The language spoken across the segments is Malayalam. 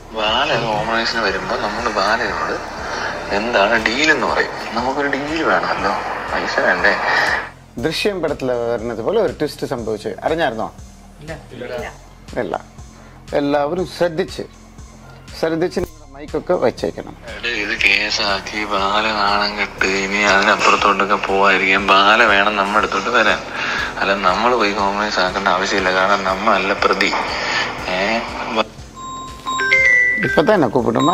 ബാല കോംപ്രമൈസിന് വരുമ്പോൾ നമ്മൾ ബാലയോട് എന്താണ് ഡീലെന്ന് പറയും നമുക്കൊരു ഡീൽ വേണമല്ലോ പൈസ വേണ്ടേ ദൃശ്യം പടത്തിൽ വരുന്നത് പോലെ ഒരു ട്വിസ്റ്റ് സംഭവിച്ചു അറിഞ്ഞായിരുന്നോ ഇല്ല എല്ലാവരും ശ്രദ്ധിച്ച് ശ്രദ്ധിച്ച് നിങ്ങളുടെ മൈക്കൊക്കെ വെച്ചേക്കണം എടേ, ഇത് കേസാക്കി ബാല നാണം കെട്ട് ഇനി അതിനപ്പുറത്തോട്ടൊക്കെ പോവാതിരിക്കാൻ ബാല വേണം നമ്മുടെ അടുത്തോട്ട് വരാൻ അല്ല നമ്മൾ പോയി കോംപ്രമൈസ് ആക്കേണ്ട ആവശ്യമില്ല കാരണം നമ്മളല്ല പ്രതി ഏഹ് ഇപ്പൊ തന്നെ കൂപ്പിടുമ്പോ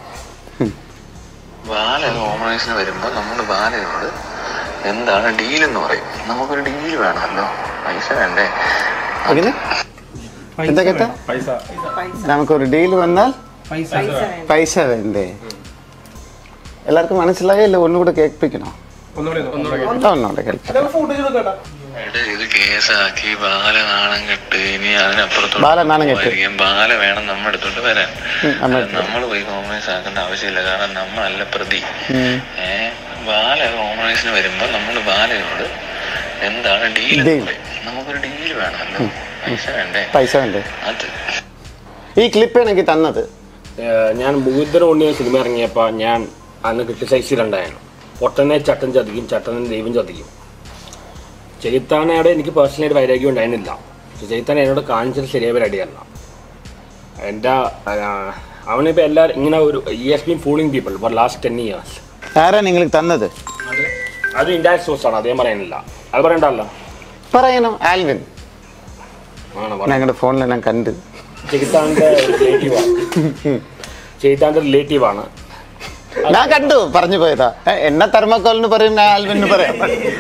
ബാല കോംപ്രമൈസിന് വരുമ്പോൾ നമ്മൾ ബാലയോട് എന്താണ് ഡീലെന്ന് പറയും നമുക്കൊരു ഡീൽ വേണമല്ലോ പൈസ വേണ്ടേ അങ്ങനെ എന്താ കേട്ട പൈസ നമുക്കൊരു ഡീൽ വന്നാൽ പൈസ പൈസ വേണ്ടേ എല്ലാവർക്കും മനസ്സിലായല്ലോ ഒന്നുകൂടെ കേൾപ്പിക്കണോ ഒന്നുകൂടി ഒന്നുകൂടി ഒന്നുകൂടെ കേൾപ്പിക്കണം എടേ, ഇത് കേസാക്കി ബാല നാണം കെട്ട് ഇനി അതിനപ്പുറത്തോട്ട് ബാല നാണം കെട്ട്. പോവാതിരിക്കാൻ ബാല വേണം നമ്മുടെ അടുത്തോട്ട് വരാൻ ഉം, നമ്മുടെ അല്ല നമ്മൾ പോയി കോംപ്രമൈസ് ആക്കേണ്ട ആവശ്യമില്ല കാരണം നമ്മളല്ല പ്രതി ഉം. ഏഹ് ബാല കോംപ്രമൈസിന് വരുമ്പോൾ നമ്മൾ ബാലയോട് എന്താണ് ഡീൽ Deal. പറയും നമുക്കൊരു ഡീൽ വേണമല്ലോ പൈസ വേണ്ടേ പൈസ വേണ്ടേ അത് ഈ ക്ലിപ്പ് എനിക്ക് തന്നത് ഏഹ് ഞാൻ ഭൂതന ഉണ്ണിയ സിനിമ ഇറങ്ങിയപ്പോൾ ഞാൻ അന്ന് ക്രിട്ടിസൈസ് ചെയ്തിട്ടുണ്ടായിരുന്നു പൊട്ടനെ ചട്ടൻ ചതിക്കും ചട്ടനെ ദൈവം ചതിക്കും ചെയ്ത്താനയുടെ എനിക്ക് പേഴ്സണലായിട്ട് വൈരാഗ്യം ഉണ്ടായിരുന്നില്ല പക്ഷെ ചെയ്ത്താൻ എന്നോട് കാണിച്ചത് ശരിയായ പരിപാടിയല്ല എൻ്റെ അവനിപ്പോൾ എല്ലാവരും ഇങ്ങനെ ഒരു ഈ has been fooling people for last ten years ആരാ നിങ്ങൾക്ക് തന്നത് അത് ഇൻഡയറക്ട് സോഴ്സ് ആണ് അദ്ദേഹം പറയുന്നില്ല അത് പറയണ്ടല്ലോ പറയണം ആൽവിൻ ആണ് പറയുന്നത് ഞങ്ങളുടെ ഫോണിൽ ഞാൻ കണ്ട് ചെയ്ത്താൻ്റെ റിലേറ്റീവാണ് ചെയ്ത്താൻ്റെ റിലേറ്റീവാണ് ഞാൻ കണ്ടു പറഞ്ഞു പോയതാ ഏ, എന്നെ തെർമക്കോലിന് പറയും ഞാൻ ആൽവിന് പറയാം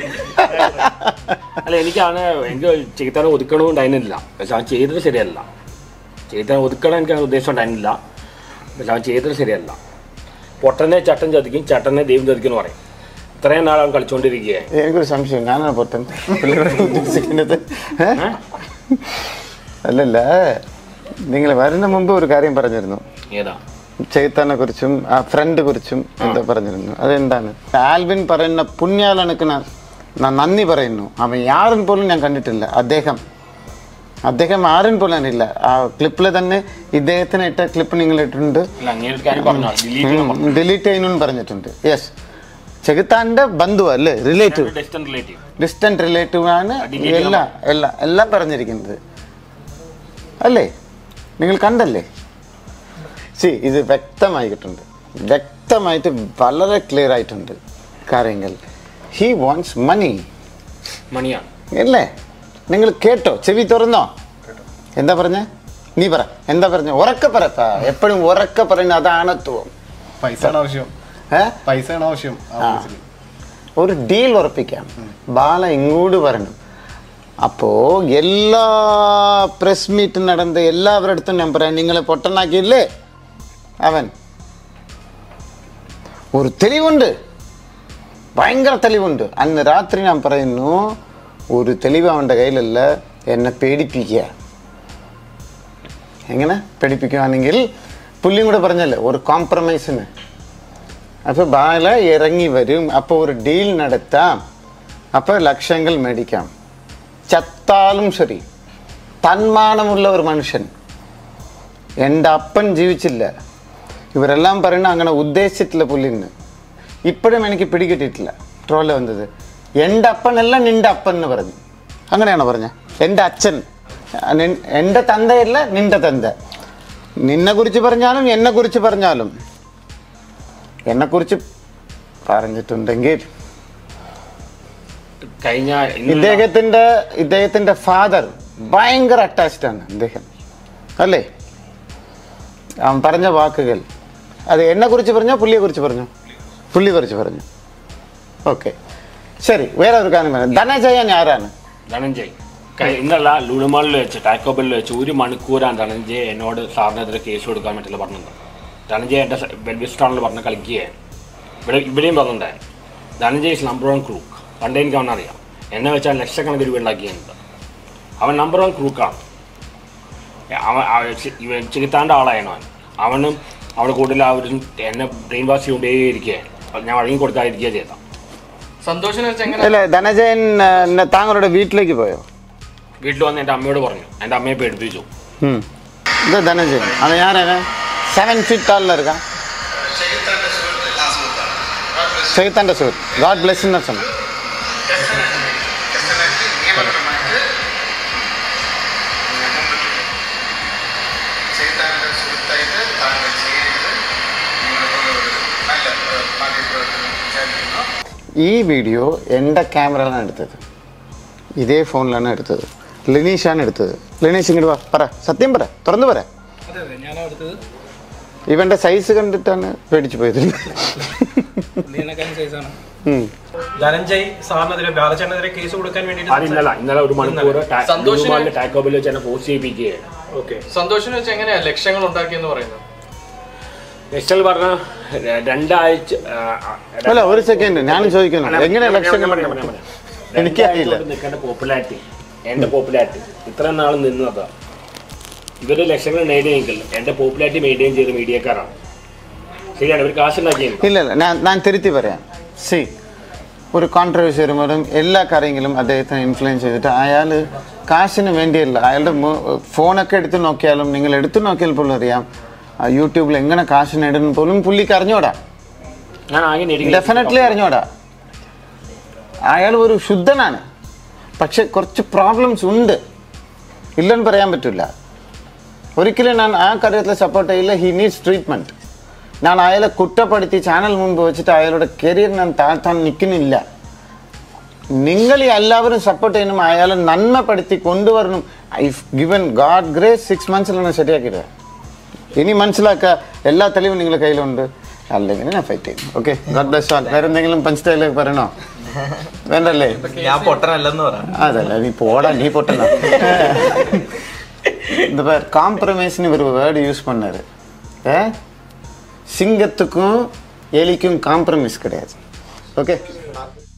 അല്ല എനിക്കാണ് എനിക്ക് ചെയ്താനെ ഒതുക്കണവും ഉണ്ടായിരുന്നില്ല പക്ഷെ അവൻ ചെയ്തത് ശരിയല്ല ചെയ്താൻ ഒതുക്കണം എനിക്ക് അങ്ങനെ ഉദ്ദേശം ഉണ്ടായിരുന്നില്ല പക്ഷെ അവൻ ചെയ്തത് ശരിയല്ല പൊട്ടനെ ചട്ടൻ ചതിക്കും ചട്ടനെ ദൈവം ചതിക്കും എന്ന് പറയും ഇത്രയും നാൾ അവൻ കളിച്ചുകൊണ്ടിരിക്കുകയായി എനിക്കൊരു സംശയം ഞാനാണ് പൊട്ടൻ പുള്ളിയോട് ഉദ്ദേശിക്കുന്നത് ഏ? അല്ലല്ല നിങ്ങൾ വരുന്ന മുമ്പ് ഒരു കാര്യം പറഞ്ഞിരുന്നു ഏതാ ചൈത്താനെ കുറിച്ചും ആ ഫ്രണ്ട് കുറിച്ചും എന്താ പറഞ്ഞിരുന്നു അതെന്താണ് ആൽവിൻ പറയുന്ന പുണ്യാളനക്ക് ഞാൻ ഞാൻ നന്ദി പറയുന്നു അവൻ യാരും പോലും ഞാൻ കണ്ടിട്ടില്ല അദ്ദേഹം അദ്ദേഹം ആരും പോലും ഇല്ല ആ ക്ലിപ്പിൽ തന്നെ ഇദ്ദേഹത്തിന് ഇട്ട ക്ലിപ്പ് നിങ്ങൾ ഇട്ടിട്ടുണ്ട് അല്ല അങ്ങനെ ഒരു കാര്യം പറഞ്ഞു ഡിലീറ്റ് ചെയ്യാൻ പറഞ്ഞു ഡിലീറ്റ് ചെയ്യുന്നു പറഞ്ഞിട്ടുണ്ട് യെസ് ചെകുത്താന്റെ ബന്ധു അല്ലേ relative distant relative distant relative ആണ് delete ചെയ്യണം. എല്ലാം എല്ലാം എല്ലാം പറഞ്ഞിരിക്കുന്നത് അല്ലേ നിങ്ങൾ കണ്ടല്ലേ സി ഇത് വ്യക്തമായിട്ടുണ്ട് വ്യക്തമായിട്ട് വളരെ ക്ലിയർ ആയിട്ടുണ്ട് കാര്യങ്ങൾ ഹി വാണ്ട്സ് മണി മണിയാണ് അല്ലേ നിങ്ങൾ കേട്ടോ ചെവി തുറന്നോ എന്താ പറഞ്ഞ നീ പറ എന്താ പറഞ്ഞ ഉറക്കെ പറപ്പാ എപ്പോഴും ഉറക്കെ പറയുന്ന അതാണത്വം പൈസയാണ് ആവശ്യം ഏ പൈസയാണ് ആവശ്യം ആ ആ. കേസില്. ഒരു ഡീൽ ഉറപ്പിക്കാം ബാല ഇങ്ങോട്ട് വരണം അപ്പോ എല്ലാ പ്രസ് മീറ്റ് നടന്ന എല്ലാവരുടെ അടുത്തും ഞാൻ പറയാം നിങ്ങളെ പൊട്ടനാക്കിയില്ലേ അവൻ ഒരു തെളിവുണ്ട് ഭയങ്കര തെളിവുണ്ട് അന്ന് രാത്രി ഞാൻ പറയുന്നു ഒരു തെളിവ് അവൻ്റെ കയ്യിലല്ല എന്നെ പേടിപ്പിക്കുക എങ്ങനെ പേടിപ്പിക്കുകയാണെങ്കിൽ പുള്ളിയും കൂടെ പറഞ്ഞല്ലേ ഒരു കോംപ്രമൈസിന് അപ്പോൾ ബാല ഇറങ്ങി വരും അപ്പോൾ ഒരു ഡീൽ നടത്താം അപ്പോൾ ലക്ഷങ്ങൾ മേടിക്കാം ചത്താലും ശരി തന്മാനമുള്ള ഒരു മനുഷ്യൻ എൻ്റെ അപ്പൻ ജീവിച്ചില്ല ഇവരെല്ലാം പറയുന്ന അങ്ങനെ ഉദ്ദേശിച്ചിട്ടില്ല പുള്ളിന്ന് ഇപ്പോഴും എനിക്ക് പിടികിട്ടിട്ടില്ല ട്രോള് വന്നത് എൻ്റെ അപ്പനല്ല നിൻ്റെ അപ്പൻ എന്ന് പറഞ്ഞു അങ്ങനെയാണോ പറഞ്ഞ എൻ്റെ അച്ഛൻ നിൻ- എൻ്റെ തന്തയല്ല നിൻ്റെ തന്ത നിന്നെ കുറിച്ച് പറഞ്ഞാലും എന്നെ കുറിച്ച് പറഞ്ഞാലും എന്നെക്കുറിച്ച് പറഞ്ഞിട്ടുണ്ടെങ്കിൽ കഴിഞ്ഞ ഇന്ന് ഇദ്ദേഹത്തിന്റെ ഇദ്ദേഹത്തിന്റെ ഫാദർ ഭയങ്കര അറ്റാച്ച്ഡ് ആണ് അദ്ദേഹം അല്ലേ അവൻ പറഞ്ഞ വാക്കുകൾ അത് എന്നെ കുറിച്ച് പറഞ്ഞോ പുള്ളിയെ കുറിച്ച് പറഞ്ഞു പുള്ളി കുറിച്ച് പറഞ്ഞു ഓക്കെ ശരി വേറെ ഒരു കാര്യം പറയാം ധനജയൻ ആരാണ് ധനഞ്ജയ് കഴി- ഇന്നല്ല ലുളുമാളിൽ വെച്ച് ടാക്കോബലിൽ വെച്ച് ഒരു മണിക്കൂറാണ് ധനഞ്ജയ് എന്നോട് സാറിനെതിരെ കേസ് കൊടുക്കാൻ പറ്റില്ല പറഞ്ഞത് ധനഞ്ജയ് എൻ്റെ വെൽവിസ്റ്റാണിൽ പറഞ്ഞ് കളിക്കുകയാണ് ഇവിടെ ഇവിടെയും പറഞ്ഞിട്ടുണ്ടായിരുന്നു Dhananjay is number one crook പണ്ടേ എനിക്ക് അവൻ അറിയാം എന്നെ വെച്ചാൽ ലക്ഷക്കണക്കിന് രൂപ ഉണ്ടാക്കിയുണ്ട് അവൻ നമ്പർ വൺ ക്രൂക്കാണ് അവൻ ഇവൻ ചികിത്താൻ്റെ ആളായിരുന്നു അവൻ അവനും അവിടെ കൂടുതൽ അവരും എന്നെ ബ്രെയിൻ വാഷ് ചെയ്തുകൊണ്ടേയിരിക്കുകയാണ് ഞാൻ വഴങ്ങി കൊടുക്കാതിരിക്കുക ചെയ്ത സന്തോഷിനെ വെച്ച് എങ്ങനെ അല്ല ധനജയൻ ആ, താങ്കളുടെ വീട്ടിലേക്ക് പോയോ വീട്ടിൽ വന്ന് എൻ്റെ അമ്മയോട് പറഞ്ഞു എൻ്റെ അമ്മയെ പേടിപ്പിച്ചു ഉം. ഇത് ധനജയൻ അത് ഞാനാണ് സെവൻ ഫീറ്റ് ടാളിൽ இருக்கான் ചെകുത്താൻ്റെ സുഹൃത്ത് ഗോഡ് ബ്ലെസ് എന്ന് சொன்ன ചെയ്താൻ്റെ സുഹൃത്തായിട്ട് താങ്കൾ ചെയ്യുന്നത് നിങ്ങളെ ഒരു നല്ല ഭാഗ്യപ്രവർത്തനം വിചാരിക്കുന്നു ഈ വീഡിയോ എൻ്റെ ക്യാമറയിലാണ് എടുത്തത് ഇതേ ഫോണിലാണ് എടുത്തത് ലിനീഷാണ് എടുത്തത് ലിനീഷ് ഇങ്ങോട്ട് വാ പറ സത്യം പറ തുറന്നു പറ അതെ അതെ ഞാനാ എടുത്തത് ഇവൻ്റെ സൈസ് കണ്ടിട്ടാണ് പേടിച്ചു പോയത് ഇതിനേക്കാളും സൈസാണ് ഉം. ധനഞ്ജയ് സാറിനെതിരെ ബാലചേട്ടനെതിരെ കേസ് കൊടുക്കാൻ വേണ്ടിയിട്ട് അത് ഇന്നല ഇന്നലെ ഒരു മണിക്കൂർ സന്തോഷിനെ- ലുലുമാളിലെ ടാക്കോ ബെല്ലിൽ വെച്ച് എന്നെ പോസ്റ്റ് ചെയ്യിപ്പിക്കുകയാണ് ഓക്കെ സന്തോഷിന് വെച്ച് എങ്ങനെയാ ലക്ഷ്യങ്ങൾ ഉണ്ടാക്കിയെന്ന് പറയുന്നത് നെക്സ്റ്റൽ പറഞ്ഞ രണ്ടാഴ്ച ആ, ആ, അല്ല ഒരു സെക്കൻഡ് ഞാൻ ചോദിക്കുന്നു അല്ല, എങ്ങനെ ഞാൻ പറയാം, ലക്ഷം ഞാൻ പറയാം, ഞാൻ പറയാം. എനിക്കറിയില്ല. രണ്ടാഴ്ച കൊണ്ട് നിൽക്കേണ്ട പോപ്പുലാരിറ്റി എന്റെ പോപ്പുലാരിറ്റി ഇത്രയും നാൾ നിന്നതാ ഇവര് ലക്ഷങ്ങൾ നേടിയെങ്കിൽ എന്റെ പോപ്പുലാരിറ്റി മെയിൻറ്റെയിൻ ചെയ്ത മീഡിയക്കാരാണ് ശരിയാണ് ഇവർ കാശുണ്ടാക്കിയത് ഇല്ല ഇല്ല ഞാൻ ഞാൻ തിരുത്തി പറയാം സി ഒരു കോൺട്രവേഴ്സി വരുമ്പോഴും എല്ലാ കാര്യങ്ങളും അദ്ദേഹത്തെ ഇൻഫ്ലുവൻസ് ചെയ്തിട്ട് അയാൾ കാശിന് വേണ്ടിയല്ല അയാളുടെ മു- ഫോണൊക്കെ എടുത്ത് നോക്കിയാലും നിങ്ങൾ എടുത്തു നോക്കിയാൽ പോലും അറിയാം ആ യൂട്യൂബിൽ എങ്ങനെ കാശ് നേടുന്നു പോലും പുള്ളിക്ക് അറിഞ്ഞോടാ ഞാൻ ആകെ നേടി ഡെഫിനറ്റ്ലി അറിഞ്ഞോടാ അയാൾ ഒരു ശുദ്ധനാണ് പക്ഷെ കുറച്ച് പ്രോബ്ലംസ് ഉണ്ട് ഇല്ലെന്ന് പറയാൻ പറ്റില്ല ഒരിക്കലും ഞാൻ ആ കാര്യത്തിൽ സപ്പോർട്ട് ചെയ്യില്ല ഹി നീഡ്സ് ട്രീറ്റ്മെൻറ്റ് ഞാൻ അയാളെ കുറ്റപ്പെടുത്തി ചാനൽ മുമ്പ് വെച്ചിട്ട് അയാളുടെ കരിയർ ഞാൻ താഴ്ത്താൻ നിൽക്കുന്നില്ല നിങ്ങൾ ഈ എല്ലാവരും സപ്പോർട്ട് ചെയ്യണം അയാളെ നന്മപ്പെടുത്തി കൊണ്ടുവരണം I given God grace six മന്ത്സിലാണ് ശരിയാക്കിയത് ഇനി മനസ്സിലാക്കുക എല്ലാ തെളിവും നിങ്ങളുടെ കയ്യിലുണ്ട് അല്ലെങ്കിൽ ഞാൻ ഫൈറ്റ് ചെയ്യും ഓക്കെ ഗോഡ് ബ്ലസ് ആൾ വേറെ എന്തെങ്കിലും പഞ്ച് പറയണോ വേണ്ടല്ലേ ഞാൻ പൊട്ടനല്ലെന്ന് പറ അതല്ല നീ போடா நீ போட்டனா இந்த பேர் காம்ப்ரமைஸ்னு ஒரு வேர்டு யூஸ் பண்ணாரு ஏ சிங்கத்துக்கும் எலிக்கும் காம்ப்ரமைஸ் கிடையாது ஓகே